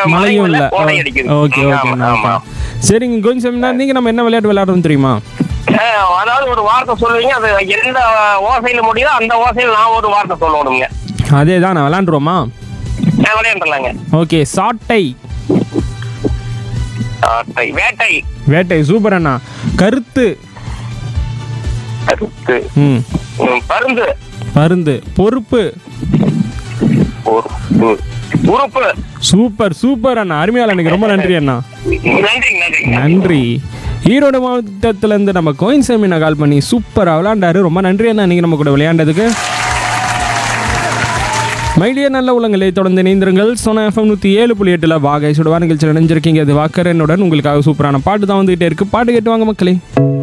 மழையும் இல்ல கோடை அடிக்குது ஓகே ம், ஓகே ஆமா, ஆமா. சரிங்க கொஞ்சம் நீங்க நம்ம என்ன விளையாட்டு விளையாடுறோம் தெரியுமா அஹ், அதாவது ஒரு வார்த்தை சொல்லுவீங்க அது எந்த ஓசையில முடியுதோ அந்த ஓசையில நான் ஒரு வார்த்தை சொல்லணுங்க அதே தான் நான் விளையாண்டுருவோமா நான் விளையாண்டுலாங்க ஓகே சாட்டை ஆட்டை, வேட்டை வேட்டை சூப்பர் அண்ணா கருத்து கருத்து ம் ம், பருந்து பருந்து பொறுப்பு பொறுப்பு உறுப்பு சூப்பர் சூப்பர் அண்ணா அருமையால் எனக்கு ரொம்ப நன்றி அண்ணா நன்றி நன்றி நன்றி ஈரோடு மாவட்டத்திலேருந்து நம்ம கோயின் சாமினை கால் பண்ணி சூப்பராக விளையாண்டாரு ரொம்ப நன்றி அண்ணா நீங்கள் நம்ம கூட விளையாண்டதுக்கு மைடிய நல்ல உள்ளங்களை தொடர்ந்து இணைந்திருங்கள் சொன்ன எஃப்எம் நூற்றி ஏழு புள்ளி எட்டில் வாகை சுடுவா நிகழ்ச்சியில் இணைஞ்சிருக்கீங்க அது வாக்கரனுடன் உங்களுக்காக சூப்பரான பாட்டு தான் வந்துகிட்டே இருக்கு பாட்டு கேட்டு வாங்க மக்களே